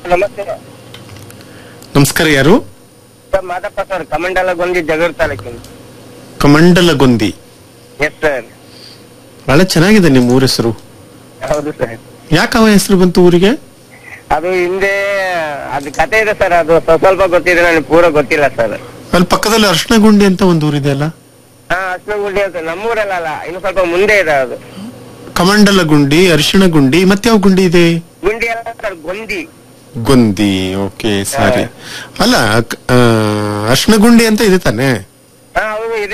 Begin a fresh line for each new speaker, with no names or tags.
ನಮಸ್ತೆ
ನಮಸ್ಕಾರ ಯಾರು
ಸರ್ ಮಾದಪ್ಪ ಸರ್ ಕಮಂಡಲಗೊಂದಿ ಜಗೂರ್ ತಾಲೂಕಿನ
ಕಮಂಡಲಗೊಂದಿ
ಎಸ್ ಸರ್
ಬಹಳ ಚೆನ್ನಾಗಿದೆ ನಿಮ್ಮ ಊರ ಹೆಸರು
ಹೌದು ಸರ್
ಯಾಕೆ ಅವ ಹೆಸರು ಬಂತು ಊರಿಗೆ
ಅದು ಹಿಂದೆ ಅದು ಕತೆ ಇದೆ ಸರ್ ಅದು ಸ್ವಲ್ಪ ಸ್ವಲ್ಪ ಗೊತ್ತಿದೆ ನನಗೆ ಪೂರ ಗೊತ್ತಿಲ್ಲ ಸರ್
ಅಲ್ಲಿ ಪಕ್ಕದಲ್ಲಿ ಅರ್ಶನಗುಂಡಿ ಅಂತ ಒಂದು ಊರಿದೆ ಅಲ್ಲ
ಹಾ ಅಶ್ವಗುಂಡಿ ಅಂತ ನಮ್ಮೂರಲ್ಲ ಅಲ್ಲ ಇನ್ನು ಸ್ವಲ್ಪ ಮುಂದೆ ಇದೆ ಅದು
ಕಮಂಡಲಗುಂಡಿ ಅರಿಶಿಣಗುಂಡಿ ಮತ್ತೆ ಯಾವ ಗುಂಡಿ ಇದೆ
ಗುಂಡಿ ಅಲ್ಲ ಸರ್ ಗೊಂದಿ
ಗೊಂದಿ ಓಕೆ ಸಾರಿ ಅಲ್ಲ ಅರ್ಶನಗುಂಡಿ ಅಂತ ಇದೆ ತಾನೆ
ಹಾ ಹೌದು ಇದೆ